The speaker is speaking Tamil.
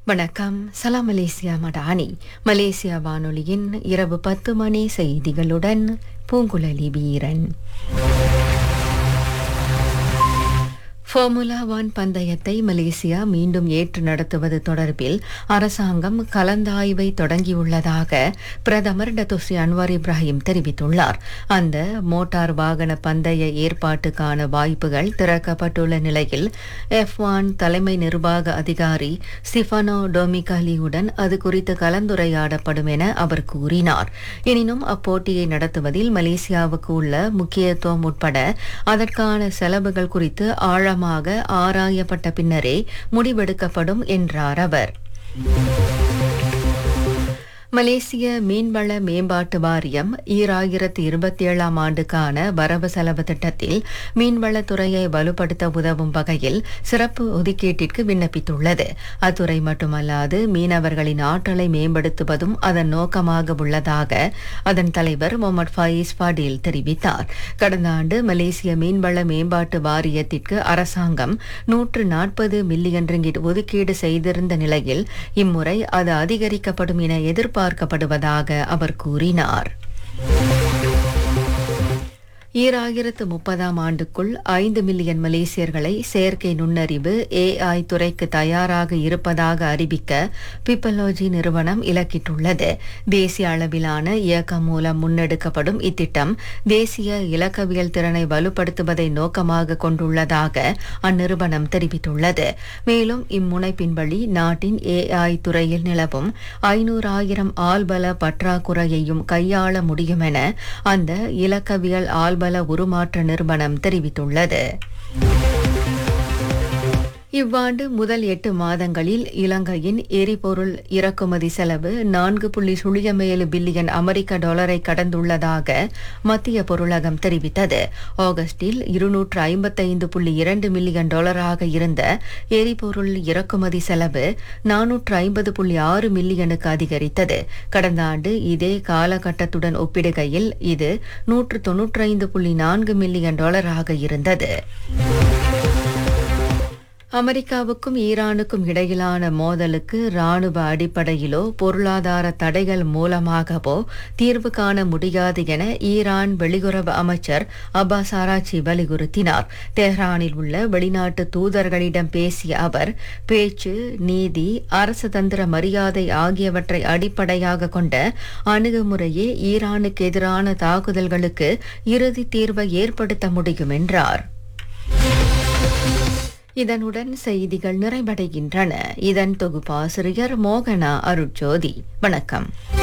வணக்கம் சலாம் மலேசியா மடானி மலேசியா வானொலியின் இரவு பத்து மணி செய்திகளுடன் பூங்குழலி வீரன் ஃபார்முலா ஒன் பந்தயத்தை மலேசியா மீண்டும் ஏற்று நடத்துவது தொடர்பில் அரசாங்கம் கலந்தாய்வை தொடங்கியுள்ளதாக பிரதமர் டத்துஸ்ரீ அன்வார் இப்ராஹிம் தெரிவித்துள்ளார் அந்த மோட்டார் வாகன பந்தய ஏற்பாட்டுக்கான வாய்ப்புகள் திறக்கப்பட்டுள்ள நிலையில் எஃப் ஒன் தலைமை நிர்வாக அதிகாரி ஸ்டிஃபானோ டொமிகாலியுடன் அது குறித்து கலந்துரையாடப்படும் என அவர் கூறினார் எனினும் அப்போட்டியை நடத்துவதில் மலேசியாவுக்கு உள்ள முக்கியத்துவம் உட்பட அதற்கான செலவுகள் குறித்து ஆழமாக ஆராயப்பட்ட பின்னரே முடிவெடுக்கப்படும் என்றார் அவர் மலேசிய மீன்வள மேம்பாட்டு வாரியம் ஈராயிரத்து இருபத்தி ஏழாம் ஆண்டுக்கான வரவு செலவு திட்டத்தில் மீன்வளத்துறையை வலுப்படுத்த உதவும் வகையில் சிறப்பு ஒதுக்கீட்டிற்கு விண்ணப்பித்துள்ளது அத்துறை மட்டுமல்லாது மீனவர்களின் ஆற்றலை மேம்படுத்துவதும் அதன் நோக்கமாக உள்ளதாக அதன் தலைவர் முகமது ஃபயீஸ் பாடீல் தெரிவித்தார் கடந்த ஆண்டு மலேசிய மீன்வள மேம்பாட்டு வாரியத்திற்கு அரசாங்கம் நூற்று நாற்பது மில்லியன் ரிங்கிட் ஒதுக்கீடு செய்திருந்த நிலையில் இம்முறை அது அதிகரிக்கப்படும் என எதிர்பார்ப்பு எதிர்பார்க்கப்படுவதாக அவர் கூறினார் ஈராயிரத்து முப்பதாம் ஆண்டுக்குள் ஐந்து மில்லியன் மலேசியர்களை செயற்கை நுண்ணறிவு ஏஐ துறைக்கு தயாராக இருப்பதாக அறிவிக்க பிப்பலோஜி நிறுவனம் இலக்கிட்டுள்ளது தேசிய அளவிலான இயக்கம் மூலம் முன்னெடுக்கப்படும் இத்திட்டம் தேசிய இலக்கவியல் திறனை வலுப்படுத்துவதை நோக்கமாக கொண்டுள்ளதாக அந்நிறுவனம் தெரிவித்துள்ளது மேலும் இம்முனைப்பின் வழி நாட்டின் ஏஐ துறையில் நிலவும் ஐநூறாயிரம் ஆள்பல பற்றாக்குறையையும் கையாள முடியும் என அந்த இலக்கவியல் ஆள்பல உருமாற்ற நிறுவனம் தெரிவித்துள்ளது இவ்வாண்டு முதல் எட்டு மாதங்களில் இலங்கையின் எரிபொருள் இறக்குமதி செலவு நான்கு புள்ளி சுழியம் ஏழு பில்லியன் அமெரிக்க டாலரை கடந்துள்ளதாக மத்திய பொருளகம் தெரிவித்தது ஆகஸ்டில் இருநூற்று ஐம்பத்தைந்து புள்ளி இரண்டு மில்லியன் டாலராக இருந்த எரிபொருள் இறக்குமதி செலவு நானூற்று ஐம்பது புள்ளி ஆறு மில்லியனுக்கு அதிகரித்தது கடந்த ஆண்டு இதே காலகட்டத்துடன் ஒப்பிடுகையில் இது நூற்று தொன்னூற்றைந்து புள்ளி நான்கு மில்லியன் டாலராக இருந்தது அமெரிக்காவுக்கும் ஈரானுக்கும் இடையிலான மோதலுக்கு ராணுவ அடிப்படையிலோ பொருளாதார தடைகள் மூலமாகவோ தீர்வு காண முடியாது என ஈரான் வெளியுறவு அமைச்சர் அப்பாஸ் ஆராச்சி வலியுறுத்தினார் தெஹ்ரானில் உள்ள வெளிநாட்டு தூதர்களிடம் பேசிய அவர் பேச்சு நீதி அரசு தந்திர மரியாதை ஆகியவற்றை அடிப்படையாக கொண்ட அணுகுமுறையே ஈரானுக்கு எதிரான தாக்குதல்களுக்கு இறுதி தீர்வை ஏற்படுத்த முடியும் என்றார் இதனுடன் செய்திகள் நிறைவடைகின்றன இதன் தொகுப்பாசிரியர் மோகனா அருட்ஜோதி வணக்கம்